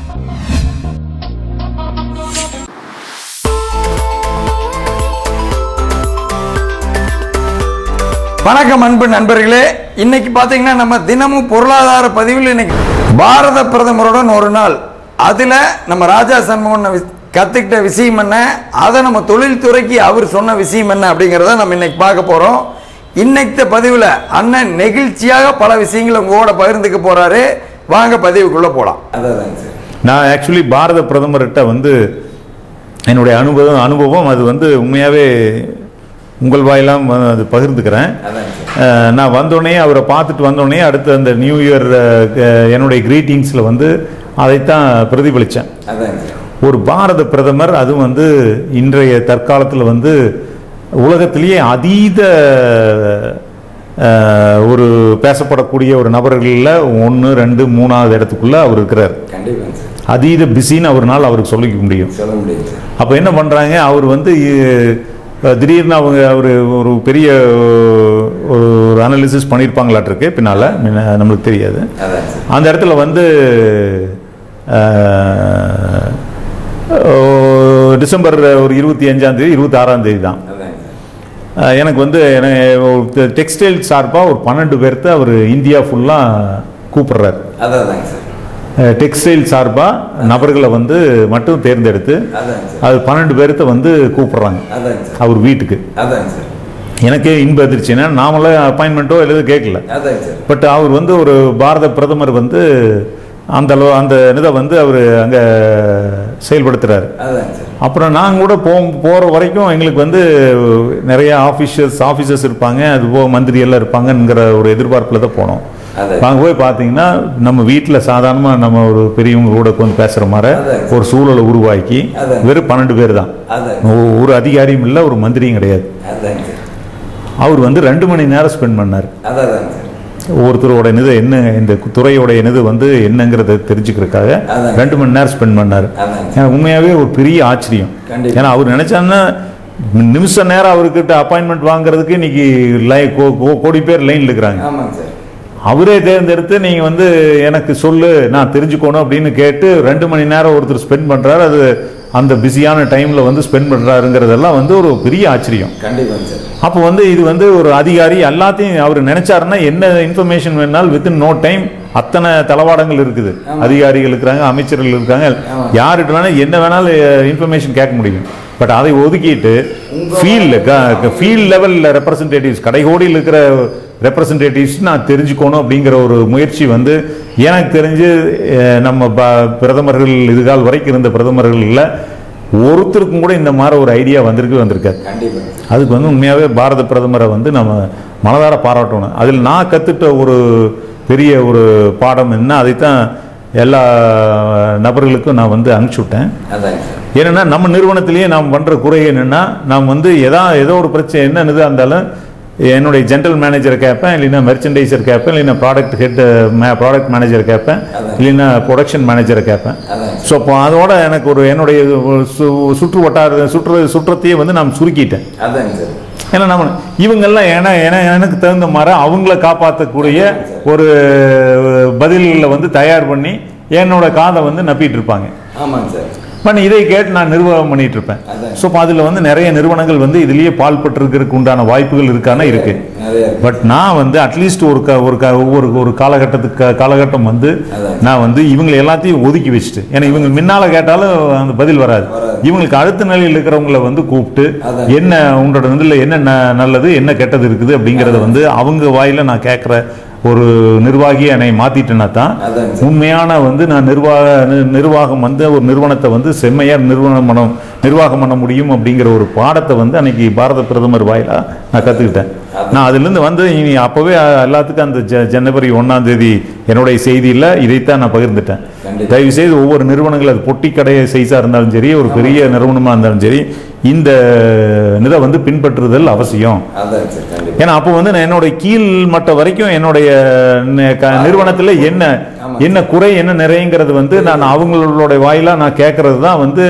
வணக்கம் அன்பு நண்பர்களே இன்னைக்கு பார்த்தீங்கன்னா நம்ம தினமும் பொருளாதார பதிவில் இன்னைக்கு பாரத பிரதமருடன் ஒரு நாள் அதில் நம்ம ராஜா சண்முகன் வி- கத்துக்கிட்ட விஷயம் என்ன அதை நம்ம தொழில்துறைக்கு அவர் சொன்ன விஷயம் என்ன அப்படிங்கிறத நம்ம இன்னைக்கு பார்க்க போகிறோம் இன்னைக்கு பதிவில் அண்ணன் நெகிழ்ச்சியாக பல விஷயங்களை உங்களோட பகிர்ந்துக்க போறாரு வாங்க பதிவுக்குள்ளே போகலாம் அதான் சார் நான் ஆக்சுவலி பாரத பிரதமர்கிட்ட வந்து என்னுடைய அனுபவம் அனுபவம் அது வந்து உண்மையாகவே உங்கள் வாயிலாம் வ- அது பகிர்ந்துக்கிறேன் அதான் சார் அஹ், நான் வந்தோடனே அவரை பார்த்துட்டு வந்தோடனே அடுத்து அந்த நியூ இயர் அஹ், என்னுடைய கிரீட்டிங்ஸில் வந்து அதைத்தான் பிரதிபலித்தேன் அதான் சார் ஒரு பாரத பிரதமர் அதுவும் வந்து இன்றைய தற்காலத்தில் வந்து உலகத்திலேயே அதீத அஹ், ஒரு பேசப்படக்கூடிய ஒரு நபர்களில் ஒன்று ரெண்டு மூணாவது இடத்துக்குள்ள அவர் இருக்கிறார் கண்டிப்பாங்க சார் அதீத பிஸின்னு அவர்னால அவருக்கு சொல்லிக்க முடியும் சொல்ல முடியும் சார் அப்போ என்ன பண்ணுறாங்க அவர் வந்து அஹ், திடீர்னு அவங்க அவர் ஒரு பெரிய ஒரு அனாலிசிஸ் பண்ணியிருப்பாங்களாட்டிருக்கு பின்னால் நம்மளுக்கு தெரியாது அதான் சார் அந்த இடத்துல வந்து அஹ், ஓ, டிசம்பர் ஒரு இருபத்தி அஞ்சாம் தேதி இருபத்தி ஆறாம் தேதி தான் அதான் சார் அஹ், எனக்கு வந்து டெக்ஸ்டைல் சார்பாக ஒரு பன்னெண்டு பேர்த்த அவர் இந்தியா ஃபுல்லாக கூப்பிடுறாரு அதான் சார் டெக்ஸ்டைல் சார்பாக நபர்களை வந்து மட்டும் தேர்ந்தெடுத்து அதான் சார் அது பன்னெண்டு பேர்த்த வந்து கூப்பிடுறாங்க அதான் சார் அவர் வீட்டுக்கு அதான் சார் எனக்கே இன்ப அதிர்ச்சி ஏன்னா நாமளே அப்பாயின்மெண்ட்டோ எழுத கேட்கல அதான் சார் பட் அவர் வந்து ஒரு பாரத பிரதமர் வந்து அந்த அளவு அந்த இதை வந்து அவர் அங்கே செயல்படுத்துறாரு அதான் சார் அப்புறம் நாங்கள் கூட போ போகிற வரைக்கும் எங்களுக்கு வந்து நிறைய ஆஃபீஸர்ஸ் ஆஃபீஸர்ஸ் இருப்பாங்க அது போக மந்திரி எல்லாம் இருப்பாங்கங்கிற ஒரு எதிர்பார்ப்பில் தான் போனோம் அதான். நாங்கள் போய் பார்த்தீங்கன்னா நம்ம வீட்டில் சாதாரணமாக நம்ம ஒரு பெரியவங்க கூட உட்காந்து பேசுகிற மாதிரி அதான். ஒரு சூழலை உருவாக்கி அதான். வெறும் பன்னெண்டு பேர் தான் அதான் ஒ- ஒரு அதிகாரியும் இல்லை ஒரு மந்திரியும் கிடையாது அதான் சார் அவர் வந்து ரெண்டு மணி நேரம் ஸ்பெண்ட் பண்ணார் அதான் சார் ஒவ்வொருத்தரோட இது என்ன இந்த துறையோட இது வந்து என்னங்கிறத தெரிஞ்சுக்கிறதுக்காக அதான். ரெண்டு மணி நேரம் ஸ்பெண்ட் பண்ணார் அதான் எனக்கு உண்மையாகவே ஒரு பெரிய ஆச்சரியம் கண்டிப்பா. ஏன்னா அவர் நினைச்சாருன்னா நிமிஷ நேரம் அவர்கிட்ட அப்பாயின்மெண்ட் வாங்குறதுக்கு இன்னைக்கு லை கோ- கோ- கோடி பேர் லைன்ல இருக்கிறாங்க ஆமாங்க சார் அவரே தேர்ந்தெடுத்து நீங்க வந்து எனக்கு சொல்லு நான் தெரிஞ்சுக்கணும் அப்படின்னு கேட்டு ரெண்டு மணி நேரம் ஒருத்தர் ஸ்பெண்ட் பண்றாரு அது அந்த பிஸியான டைம்ல வந்து ஸ்பெண்ட் பண்றாருங்கிறதெல்லாம் வந்து ஒரு பெரிய ஆச்சரியம் கண்டிப்பாங்க சார் அப்போ வந்து இது வந்து ஒரு அதிகாரி எல்லாத்தையும் அவர் நினைச்சாருன்னா என்ன இன்ஃபர்மேஷன் வேணாலும் வித்தின் நோ டைம் அத்தனை தளவாடங்கள் இருக்குது அதிகாரிகள் இருக்கிறாங்க அமைச்சர்கள் இருக்காங்க ஆமா. யார்கிட்ட வேணாலும் என்ன வேணாலும் இன்ஃபர்மேஷன் கேட்க முடியும் பட் அதை ஒதுக்கிட்டு ஃபீல்டு ஃபீல்ட் லெவலில் ரெப்ரசன்டேட்டிவ்ஸ் கடைகோடியில் இருக்கிற ரெப்ரசன்டேட்டிவ்ஸ் நான் தெரிஞ்சுக்கணும் அப்படிங்கிற ஒரு முயற்சி வந்து எனக்கு தெரிஞ்சு அஹ், நம்ம ப- பிரதமர்கள் இதுகால் வரைக்கும் இருந்த பிரதமர்களில் ஒருத்தருக்கும் கூட இந்த மாதிரி ஒரு ஐடியா வந்திருக்கு வந்திருக்காது கண்டிப்பாங்க சார் அதுக்கு வந்து உண்மையாகவே பாரத பிரதமரை வந்து நம்ம மனதார பாராட்டணும் அதில் நான் கற்றுட்ட ஒரு பெரிய ஒரு பாடம் என்ன அதைத்தான் எல்லா நபர்களுக்கும் நான் வந்து அனுப்பிச்சி விட்டேன் அதாங்க சார் ஏன்னா நம்ம நிறுவனத்திலேயே நாம் பண்ணுற குறை என்னென்னா நாம் வந்து எதா ஏதோ ஒரு பிரச்சனை என்ன இதுவாக இருந்தாலும் என்னுடைய ஜென்ரல் மேனேஜரை கேட்பேன் இல்லைன்னா மெர்ச்சன்டைசர் கேட்பேன் இல்லைன்னா ப்ராடக்ட் ஹெட் ப்ராடக்ட் மேனேஜர் கேட்பேன் அதான். இல்லைன்னா ப்ரொடக்ஷன் மேனேஜரை கேட்பேன் அதாங்க ஸோ அப்போ அதோட எனக்கு ஒரு என்னுடைய ஒரு சு- சுற்று வட்டார சுற்று சுற்றத்தையே வந்து நான் சுருக்கிட்டேன் அதாங்க சார் ஏன்னா நம்ம இவங்கெல்லாம் ஏன்னா ஏன்னா எனக்கு தகுந்த மாதிரி அவங்கள காப்பாற்றக்கூடிய ஒரு பதில்களை வந்து தயார் பண்ணி என்னோட காதை வந்து நப்பிட்டு இருப்பாங்க ஆமாங்க சார் பண்ணி இதை கேட்டு நான் நிர்வாகம் பண்ணிட்டு இருப்பேன் அதான். ஸோ அதில் வந்து நிறைய நிறுவனங்கள் வந்து இதுலயே பால் பட்டிருக்கிறதுக்கு உண்டான வாய்ப்புகள் இருக்கான இருக்கு நிறைய இருக்கு. பட் நான் வந்து அட்லீஸ்ட் ஒரு க ஒரு க ஒவ்வொரு ஒரு காலகட்டத்துக்கு காலகட்டம் வந்து அதான். நான் வந்து இவங்களை எல்லாத்தையும் ஒதுக்கி வச்சுட்டு ஏன்னா இவங்க முன்னால கேட்டாலும் அந்த பதில் வராது வராது. இவங்களுக்கு அடுத்த நிலையில் இருக்கிறவங்கள வந்து கூப்பிட்டு அதான். என்ன உங்களோட இதில் என்ன ந- நல்லது என்ன கெட்டது இருக்குது அப்படிங்கறத வந்து அவங்க வாயில நான் கேட்குற ஒரு நிர்வாகியை என்னை மாத்திட்டேன்னா தான் அதாங்க சார். உண்மையான வந்து நான் நிர்வாக நி- நிர்வாகம் வந்து ஒரு நிறுவனத்தை வந்து செம்மையா நிறுவனம் பண்ண நிர்வாகம் பண்ண முடியும் அப்படிங்கிற ஒரு பாடத்தை வந்து அன்னைக்கு பாரத பிரதமர் வாயிலா நான் கத்துக்கிட்டேன் நான் அதிலிருந்து வந்து இனி அப்பவே எல்லாத்துக்கும் அந்த ஜ- ஜனவரி ஒண்ணாம் தேதி என்னுடைய செய்தியில இதைத்தான் நான் பகிர்ந்துட்டேன் கண்டிப்பா. தயவு செய்து ஒவ்வொரு நிறுவனங்கள் அது பொட்டி கடையை சைஸா இருந்தாலும் சரி ஒரு பெரிய நிறுவனமா இருந்தாலும் சரி இந்த இதை வந்து பின்பற்றுதல் அவசியம் அதாங்க சார் கண்டிப்பா ஏன்னா அப்போ வந்து நான் என்னுடைய கீழ் மட்ட வரைக்கும் என்னுடைய ந- க- நிறுவனத்துல என்ன ஆமா. என்ன குறை என்ன நிறைங்கிறது வந்து நான் அவங்களோட வாயிலா நான் கேட்கறது தான் வந்து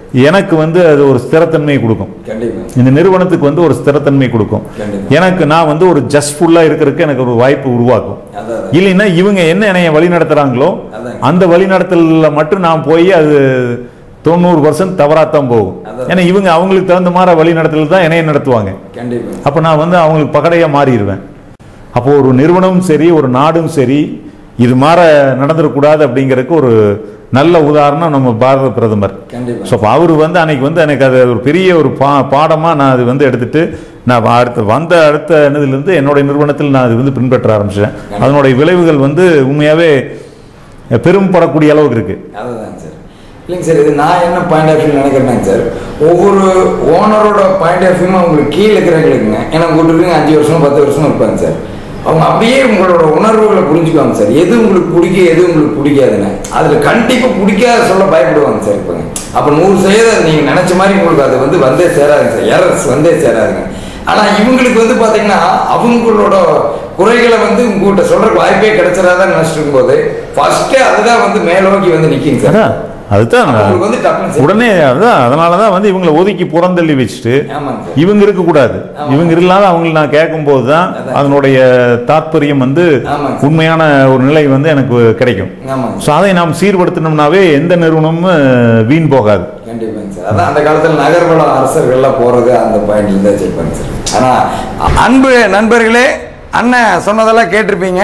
எனக்கு வந்து அது ஒரு ஸ்திரத்தன்மையை கொடுக்கும் கண்டிப்பா இந்த நிறுவனத்துக்கு வந்து ஒரு ஸ்திரத்தன்மை கொடுக்கும் கண்டிப்பா. எனக்கு நான் வந்து ஒரு ஜஸ்ட்ஃபுல்லா இருக்கிறதுக்கு எனக்கு ஒரு வாய்ப்பு உருவாக்கும் அதான் அதான். இல்லைன்னா இவங்க என்ன என்னைய வழி நடத்துறாங்களோ அதான். அந்த வழிநடத்தல மட்டும் நான் போய் அது தொண்ணூறு பர்சன்ட் தவறாத்தான் போகும் அதான். ஏன்னா இவங்க அவங்களுக்கு தகுந்த மாதிரி வழிநடத்தல் தான் என்னைய நடத்துவாங்க கண்டிப்பா அப்போ நான் வந்து அவங்களுக்கு பகடையா மாறிடுவேன் அப்போ ஒரு நிறுவனமும் சரி ஒரு நாடும் சரி இது மாற நடந்துடக்கூடாது அப்படிங்கிறதுக்கு ஒரு நல்ல உதாரணம் நம்ம பாரத பிரதமர் கண்டிப்பா ஸோ அப்போ அவர் வந்து அன்னைக்கு வந்து எனக்கு அது ஒரு பெரிய ஒரு பா பாடமாக நான் அது வந்து எடுத்துட்டு நான் அடுத்த வந்த அடுத்த இதுலேருந்து என்னுடைய நிறுவனத்தில் நான் அது வந்து பின்பற்ற ஆரம்பிச்சேன் அதனுடைய விளைவுகள் வந்து உண்மையாகவே பெரும்படக்கூடிய அளவுக்கு இருக்கு அதுதான் சார் இல்லைங்க சார் இது நான் என்ன பாயிண்ட் ஆஃப் வியூ நினைக்கிறேங்க சார் ஒவ்வொரு ஓனரோட பாயிண்ட் ஆஃப் வியூமா உங்களுக்கு கீழே இருக்கிறவங்களுக்குங்க ஏன்னா கூட்டுக்கு அஞ்சு வருஷம் பத்து வருஷம் இருப்பாங்க சார் அவங்க அப்படியே உங்களோட உணர்வுகளை புரிஞ்சுக்குவாங்க சார் எது உங்களுக்கு பிடிக்கும் எது உங்களுக்கு பிடிக்காதுன்னு அதில் கண்டிப்பாக பிடிக்காத சொல்ல பயப்படுவாங்க சார் இப்போங்க அப்போ நூறு சதவீதம் நீங்கள் நினச்ச மாதிரி உங்களுக்கு அது வந்து வந்தே சேராதுங்க சார் எரர்ஸ் வந்தே சேராதுங்க ஆனால் இவங்களுக்கு வந்து பார்த்தீங்கன்னா அவங்களோட குறைகளை வந்து உங்ககிட்ட சொல்றதுக்கு வாய்ப்பே கிடைச்சிடாதான் நினைச்சிட்டு இருக்கும்போது ஃபர்ஸ்டே அதுதான் வந்து மேலோக்கி வந்து நிற்கிங்க சார் அதான் அதுதான் அவங்களுக்கு வந்து டக்குனு சரி. உடனே அதான் அதனால தான் வந்து இவங்களை ஒதுக்கி புறந்தள்ளி வச்சுட்டு ஆமாங்க சார் இவங்க இருக்கக்கூடாது ஆமா. இவங்க இல்லாத அவங்களை நான் கேட்கும்போது தான் அதான். அதனுடைய தாத்பரியம் வந்து ஆமாங்க. உண்மையான ஒரு நிலை வந்து எனக்கு கிடைக்கும் ஆமாங்க ஸோ அதை நாம் சீர்படுத்தினோம்னாவே எந்த நிறுவனமும் அஹ், வீண் போகாது கண்டிப்பாங்க சார் அதான் அந்த காலத்தில் நகர்வள அரசர்கள்லாம் போறது அந்த பாயிண்ட்ல தான் செய்வாங்க சார் ஆனா அன்பு நண்பர்களே அண்ணன் சொன்னதெல்லாம் கேட்டிருப்பீங்க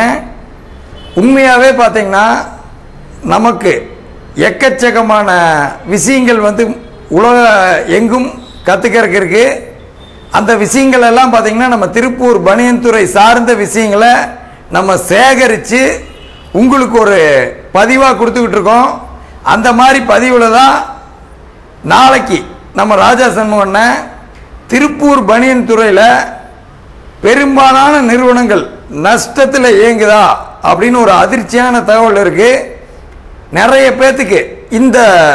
உண்மையாகவே பார்த்தீங்கன்னா நமக்கு எக்கச்சக்கமான விஷயங்கள் வந்து உலக எங்கும் கற்றுக்கிறதுக்கு இருக்கு அந்த விஷயங்கள் எல்லாம் பார்த்தீங்கன்னா நம்ம திருப்பூர் பனியன் துறை சார்ந்த விஷயங்களை நம்ம சேகரித்து உங்களுக்கு ஒரு பதிவாக கொடுத்துக்கிட்டு இருக்கோம் அந்த மாதிரி பதிவில் தான் நாளைக்கு நம்ம ராஜா சண்முகண்ண திருப்பூர் பனியன் துறையில் பெரும்பாலான நிறுவனங்கள் நஷ்டத்தில் இயங்குதா அப்படின்னு ஒரு அதிர்ச்சியான தகவல் இருக்கு நிறைய பேர்த்துக்கு இந்த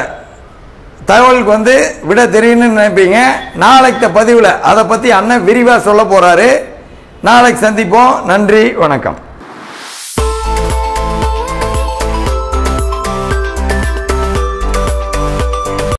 தகவலுக்கு வந்து விட தெரியும்னு நினைப்பீங்க நாளைக்கு பதிவில் அதை பற்றி அண்ணன் விரிவாக சொல்ல போகிறாரு நாளைக்கு சந்திப்போம் நன்றி வணக்கம்